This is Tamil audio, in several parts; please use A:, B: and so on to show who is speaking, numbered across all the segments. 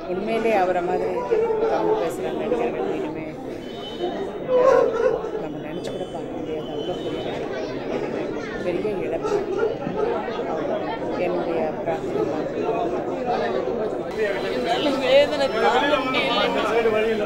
A: உண்மையிலே அவரை மாதிரி தமிழ் பேசுகிற நடிகர்கள் இனிமே நம்ம நினச்சி கூட பார்க்க முடியாது அவ்வளோ பெரிய நடிகர். பெரிய இழப்பு என்னுடைய பிரார்த்தனை
B: என்னால வேதனை தாங்க முடியல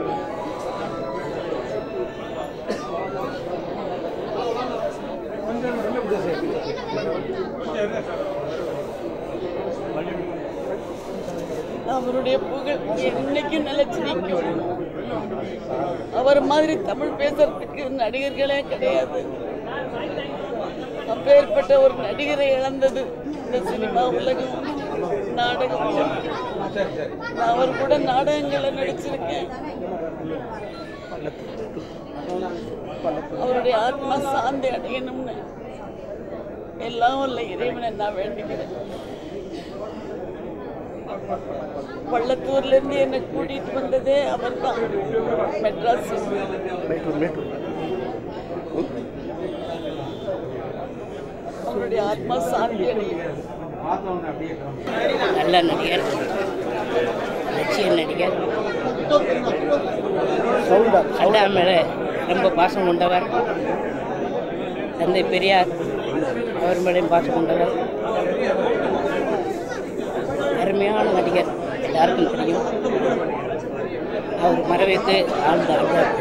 B: அவருடைய புகழ் என்னைக்கும் நிலைச்சு நிற்கும் அவர் மாதிரி தமிழ் பேசுறதுக்கு நடிகர்களே கிடையாது அப்பேற்பட்ட ஒரு நடிகரை இழந்தது இந்த சினிமா உலகம் நாடகம் நான் அவர் கூட நாடகங்களை நடிச்சிருக்கேன் அவருடைய ஆத்மா சாந்தி அடையணும்னு எல்லாம் உள்ள இறைவனை நான் வேண்டிக்கிறேன் பள்ளத்தூர்ல இருந்து என்னை கூட்டிட்டு வந்ததே அவர் தான் மெட்ராஸ் அவருடைய ஆத்மா சாந்தி அடையும்
C: நல்ல நடிகர் லட்சிய நடிகர் அண்ணா மேலே ரொம்ப பாசம் கொண்டவர் தந்தை பெரியார் அவர் மேலேயும் பாசம் கொண்டவர் அருமையான நடிகர் எல்லாருக்கும் தெரியும் அவர் மறைவுக்கு ஆழ்ந்த ஆழ்ந்தார்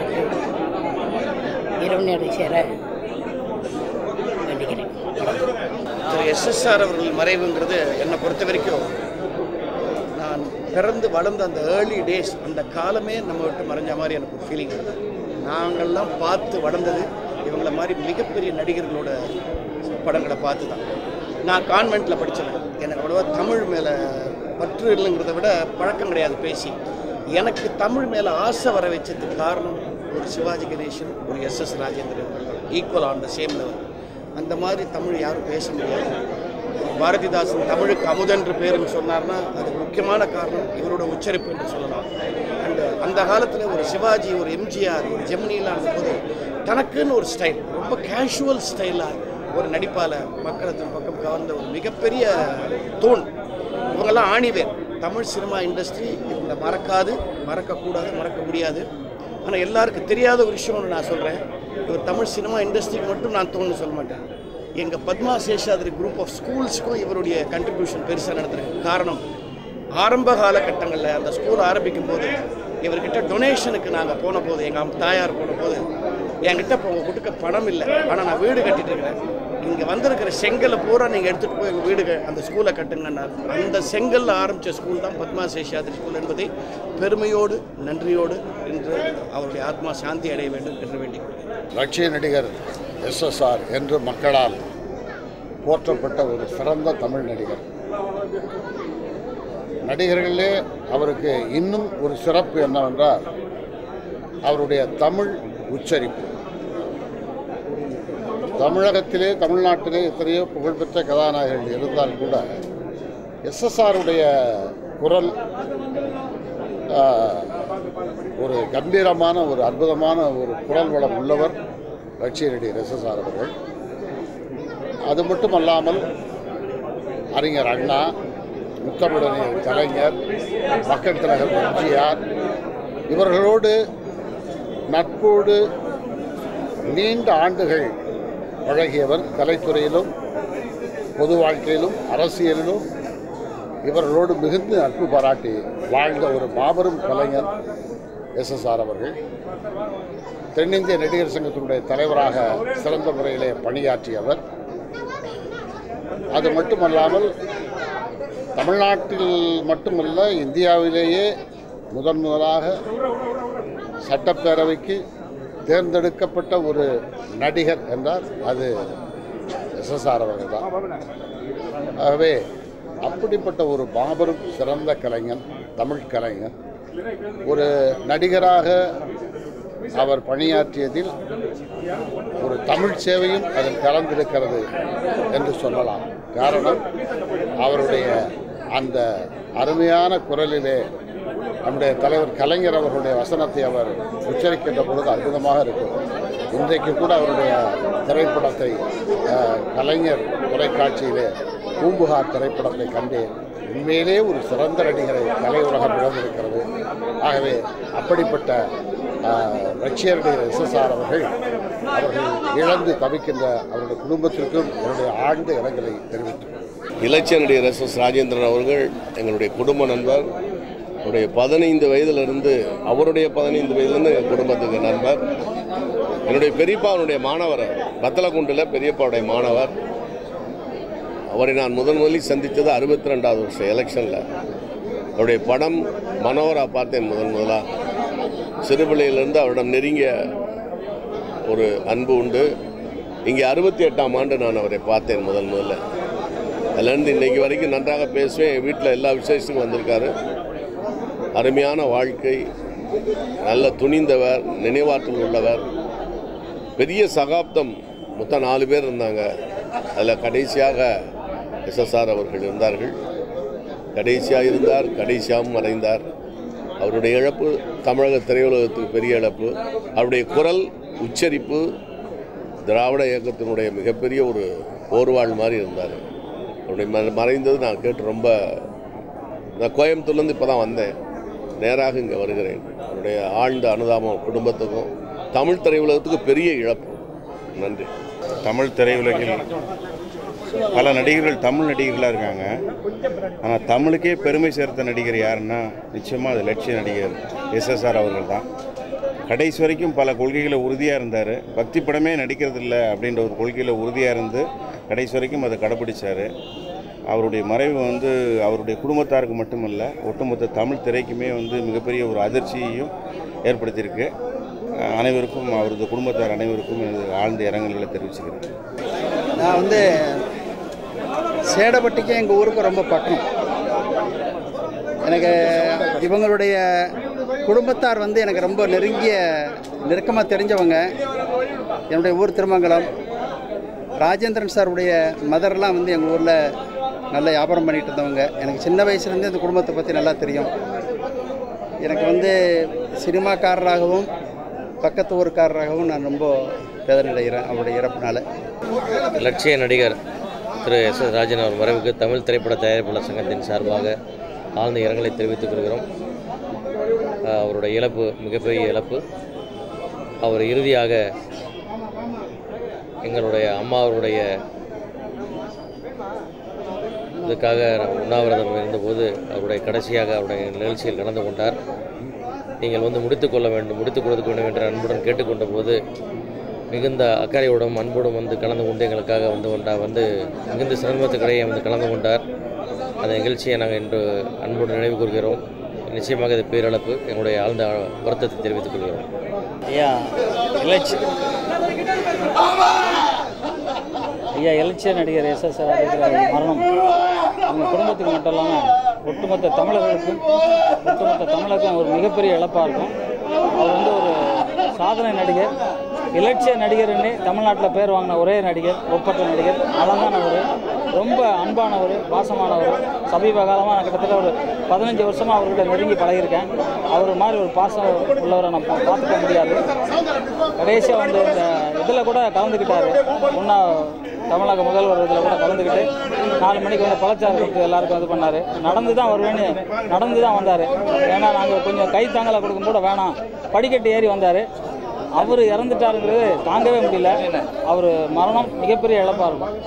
C: இரவனடி சேர வேண்டுகிறேன்
D: திரு எஸ்எஸ்ஆர் அவர்கள் மறைவுங்கிறது என்னை பொறுத்த வரைக்கும் நான் பிறந்து வளர்ந்த அந்த ஏர்லி டேஸ் அந்த காலமே நம்ம விட்டு மறைஞ்ச மாதிரி எனக்கு ஒரு ஃபீலிங் வருது நாங்கள்லாம் பார்த்து வளர்ந்தது இவங்கள மாதிரி மிகப்பெரிய நடிகர்களோட படங்களை பார்த்து தான் நான் கான்வெண்ட்டில் படித்தவன் எனக்கு அவ்வளோவா தமிழ் மேலே பற்று இல்லைங்கிறத விட பழக்கம் கிடையாது பேசி எனக்கு தமிழ் மேலே ஆசை வர வச்சதுக்கு காரணம் ஒரு சிவாஜி கணேசன் ஒரு S S Rajendran equal on the same level அந்த மாதிரி தமிழ் யாரும் பேச முடியாது பாரதிதாசன் தமிழுக்கு அமுதென்று பேருன்னு சொன்னார்னா அதுக்கு முக்கியமான காரணம் இவரோட உச்சரிப்பு என்று சொல்லலாம் அண்ட் அந்த காலத்தில் ஒரு சிவாஜி ஒரு எம்ஜிஆர் ஒரு ஜெமினிலாம் போது தனக்குன்னு ஒரு ஸ்டைல் ரொம்ப கேஷுவல் ஸ்டைலாக ஒரு நடிப்பால் மக்களை தன் பக்கம் கவர்ந்த ஒரு மிகப்பெரிய தூண் இவங்கெல்லாம் ஆணிவேர் தமிழ் சினிமா இண்டஸ்ட்ரி இவங்களை மறக்காது மறக்கக்கூடாது மறக்க முடியாது ஆனால் எல்லாருக்கும் தெரியாத ஒரு விஷயம்னு நான் சொல்கிறேன் இவர் தமிழ் சினிமா இண்டஸ்ட்ரிக்கு மட்டும் நான் தோணுன்னு சொல்ல மாட்டேன் எங்கள் பத்மா சேஷாதிரி குரூப் ஆஃப் ஸ்கூல்ஸுக்கும் இவருடைய கண்ட்ரிபியூஷன் பெருசாக நடந்திருக்கு காரணம் ஆரம்ப காலகட்டங்களில் அந்த ஸ்கூல் ஆரம்பிக்கும் போது இவர்கிட்ட டொனேஷனுக்கு நாங்கள் போன போது எங்கள் தாயார் போன போது என்கிட்ட இப்போ உங்கள் கொடுக்க பணம் இல்லை ஆனால் நான் வீடு கட்டிட்டு இருக்கிறேன் இங்கே வந்திருக்கிற செங்கலை பூரா நீங்கள் எடுத்துகிட்டு போய் எங்கள் வீடு க- அந்த ஸ்கூலை கட்டுங்கன்னார் அந்த செங்கல்ல ஆரம்பித்த ஸ்கூல் தான் பத்மா சேஷாதிரி ஸ்கூல் என்பதை பெருமையோடு நன்றியோடு இன்று அவருடைய ஆத்மா சாந்தி அடைய வேண்டும் என்று வேண்டிக் கொள்கிறேன்
E: லட்சிய நடிகர் எஸ்எஸ்ஆர் என்று மக்களால் போற்றப்பட்ட ஒரு சிறந்த தமிழ் நடிகர் நடிகர்களே அவருக்கு இன்னும் ஒரு சிறப்பு என்னவென்றால் அவருடைய தமிழ் உச்சரிப்பு தமிழகத்திலே தமிழ்நாட்டிலே எத்தனையோ புகழ்பெற்ற கதாநாயகர்கள் இருந்தால் கூட எஸ்எஸ்ஆருடைய குரல் ஆஹ், ஒரு கம்பீரமான ஒரு அற்புதமான ஒரு குரல் வளம் உள்ளவர் லட்சிய நடிகர் எஸ்எஸ்ஆர் அவர்கள் அது மட்டுமல்லாமல் அறிஞர் அண்ணா முத்தமிழறிஞர் கலைஞர் மக்கள் தலைவர் எம்ஜிஆர் இவர்களோடு நட்போடு நீண்ட ஆண்டுகள் பழகியவர் கலைத்துறையிலும் பொது வாழ்க்கையிலும் அரசியலிலும் இவர்களோடு மிகுந்த நட்பு பாராட்டி வாழ்ந்த ஒரு மாபெரும் கலைஞர் எஸ்எஸ்ஆர் அவர்கள் தென்னிந்திய நடிகர் சங்கத்தினுடைய தலைவராக சிறந்த முறையிலே பணியாற்றியவர் அது மட்டுமல்லாமல் தமிழ்நாட்டில் மட்டுமல்ல இந்தியாவிலேயே முதன் முதலாக சட்டப்பேரவைக்கு தேர்ந்தெடுக்கப்பட்ட ஒரு நடிகர் என்றால் அது எஸ்எஸ்ஆர் அவர்கள் தான் ஆகவே அப்படிப்பட்ட ஒரு மாபெரும் சிறந்த கலைஞன் தமிழ் கலைஞன் ஒரு நடிகராக அவர் பணியாற்றியதில் ஒரு தமிழ் சேவையும் அதில் கலந்திருக்கிறது என்று சொல்லலாம் காரணம் அவருடைய அந்த அருமையான குரலிலே நம்முடைய தலைவர் கலைஞர் அவர்களுடைய வசனத்தை அவர் உச்சரிக்கின்ற பொழுது அற்புதமாக இருக்கும் இன்றைக்கு கூட அவருடைய திரைப்படத்தை அஹ், கலைஞர் தொலைக்காட்சியிலே பூம்புகார் திரைப்படத்தை கண்டேன் உண்மையிலே ஒரு சிறந்த நடிகரை கலை உலகம் இழந்திருக்கிறது ஆகவே அப்படிப்பட்ட ஆஹ், லட்சிய நடிகர் எஸ்எஸ்ஆர் அவர்கள் அவர்கள் இழந்து தவிக்கின்ற அவருடைய குடும்பத்திற்கும் என்னுடைய ஆழ்ந்த இரங்கலை தெரிவித்துக் கொள்கிறேன்.
F: இலட்சிய நடிகர் எஸ் எஸ் ராஜேந்திரன் அவர்கள் எங்களுடைய குடும்ப நண்பர் அவருடைய பதினைந்து வயதிலிருந்து அவருடைய பதினைந்து வயதிலிருந்து எங்கள் குடும்பத்துக்கு நண்பர் என்னுடைய பெரியப்பாவுடைய மாணவர் பத்தலக்குண்டில் பெரியப்பாவுடைய மாணவர் அவரை நான் முதன் முதலில் சந்தித்தது அறுபத்தி ரெண்டாவது வருஷம் எலெக்ஷனில் அவருடைய படம் மனோகரா பார்த்தேன் முதன் முதலாக சிறுபிள்ளையிலிருந்து அவரிடம் நெருங்கிய ஒரு அன்பு உண்டு இங்கே அறுபத்தி எட்டாம் ஆண்டு நான் அவரை பார்த்தேன் முதல் முதல்ல அதுலேருந்து இன்னைக்கு வரைக்கும் நன்றாக பேசுவேன் என் வீட்டில் எல்லா விசேஷத்துக்கும் வந்திருக்காரு அருமையான வாழ்க்கை நல்ல துணிந்தவர் நினைவாற்றல் உள்ளவர் பெரிய சகாப்தம் மொத்தம் நாலு பேர் இருந்தாங்க அதில் கடைசியாக எஸ்எஸ்ஆர் அவர்கள் இருந்தார்கள் கடைசியாக இருந்தார் கடைசியாகவும் மறைந்தார் அவருடைய இழப்பு தமிழக திரையுலகத்துக்கு பெரிய இழப்பு அவருடைய குரல் உச்சரிப்பு திராவிட இயக்கத்தினுடைய மிகப்பெரிய ஒரு போர்வாள் மாதிரி இருந்தார் அவருடைய ம- மறைந்தது நான் கேட்டு ரொம்ப நான் கோயம்புத்தூர்லேருந்து இப்போ தான் வந்தேன் நேராக இங்கே வருகிறேன் அவருடைய ஆழ்ந்த அனுதாபம் குடும்பத்துக்கும் தமிழ் திரையுலகத்துக்கு பெரிய இழப்பு நன்றி
G: தமிழ் திரையுலகில் பல நடிகர்கள் தமிழ் நடிகர்களாக இருக்காங்க ஆனால் தமிழுக்கே பெருமை சேர்த்த நடிகர் யாருன்னா நிச்சயமாக அது லட்சிய நடிகர் எஸ்எஸ்ஆர் அவர்கள் தான் கடைசி வரைக்கும் பல கொள்கைகளை உறுதியாக இருந்தார் பக்தி படமே நடிக்கிறதில்ல அப்படின்ற ஒரு கொள்கையில் உறுதியாக இருந்து கடைசி வரைக்கும் அதை கடைப்பிடிச்சார் அவருடைய மறைவு வந்து அவருடைய குடும்பத்தாருக்கு மட்டுமல்ல ஒட்டுமொத்த தமிழ் திரைக்குமே வந்து மிகப்பெரிய ஒரு அதிர்ச்சியையும் ஏற்படுத்தியிருக்கு அஹ் அனைவருக்கும் அவரது குடும்பத்தார் அனைவருக்கும் எனது ஆழ்ந்த இரங்கல்களை தெரிவிச்சுக்கிறேன்
H: நான் வந்து சேடப்பட்டிக்கும் எங்கள் ஊருக்கு ரொம்ப பக்கம் எனக்கு இவங்களுடைய குடும்பத்தார் வந்து எனக்கு ரொம்ப நெருங்கிய நெருக்கமாக தெரிஞ்சவங்க என்னுடைய ஊர் திருமங்கலம் ராஜேந்திரன் சாருடைய மதர்லாம் வந்து எங்கள் ஊரில் நல்ல வியாபாரம் பண்ணிட்டு இருந்தவங்க எனக்கு சின்ன வயசுலேருந்தே இந்த குடும்பத்தை பற்றி நல்லா தெரியும் எனக்கு வந்து சினிமாக்காரராகவும் பக்கத்து ஊருக்காரராகவும் நான் ரொம்ப வேதனை அடைகிறேன் அவருடைய இறப்புனால
I: லட்சிய நடிகர் திரு எஸ் எஸ் ராஜன் அவர் மறைவுக்கு தமிழ் திரைப்பட தயாரிப்பாளர் சங்கத்தின் சார்பாக ஆழ்ந்த இரங்கலை தெரிவித்துக் கொள்கிறோம் அஹ் அவருடைய இழப்பு மிகப்பெரிய இழப்பு அவர் இறுதியாக எங்களுடைய அம்மா அவருடைய இதுக்காக உண்ணாவிரதம் இருந்தபோது அவருடைய கடைசியாக அவருடைய நிகழ்ச்சியில் கலந்து கொண்டார் நீங்கள் வந்து முடித்துக்கொள்ள வேண்டும் முடித்துக் கொடுக்க வேண்டும் என்று அன்புடன் கேட்டுக்கொண்ட போது மிகுந்த அக்கறையோடும் அன்போடும் வந்து கலந்து கொண்டு எங்களுக்காக வந்து கொண்டார் வந்து மிகுந்த சிரமத்துக்கிடையே வந்து கலந்து கொண்டார் அந்த நிகழ்ச்சியை நாங்கள் இன்று அன்போடு நினைவு கூறுகிறோம் நிச்சயமாக இது பேரிழப்பு எங்களுடைய ஆழ்ந்த வருத்தத்தை தெரிவித்துக் கொள்கிறோம்
J: ஐயா இலட்சி ஐயா இலட்சிய நடிகர் எஸ் எஸ் மரணம் அவங்க குடும்பத்துக்கு மட்டும் இல்லாமல் ஒட்டுமொத்த தமிழர்களுக்கும் ஒட்டுமொத்த தமிழருக்கும் ஒரு மிகப்பெரிய இழப்பாக இருக்கும் அவர் வந்து ஒரு சாதனை நடிகர் இலட்சிய நடிகர்னே தமிழ்நாட்டில் பேர் வாங்கின ஒரே நடிகர் ஒப்பற்ற நடிகர் அழகானவர் ரொம்ப அன்பானவர் பாசமானவர் சமீப காலமாக நான் கிட்டத்தட்ட ஒரு பதினஞ்சு வருஷமாக அவர்கிட்ட நெருங்கி பழகியிருக்கேன் அவர் மாதிரி ஒரு பாசம் உள்ளவரை நான் பா- பார்த்துக்க முடியாது கடைசியாக வந்து இந்த இதில் கூட கலந்துக்கிட்டாரு ஒன்றா தமிழக முதல்வர் இதில் கூட கலந்துக்கிட்டு நாலு மணிக்கு வந்து பழச்சாறு கொடுத்து எல்லாருக்கும் இது பண்ணார் நடந்து தான் வருவேன்னு நடந்து தான் வந்தார் ஏன்னா நாங்கள் கொஞ்சம் கை தாங்கலை கொடுக்கும் கூட வேணாம் படிக்கட்டு ஏறி வந்தார் அவர் இறந்துட்டாருங்கிறது தாங்கவே முடியல அவர் மரணம் மிகப்பெரிய இழப்பாக இருக்கும்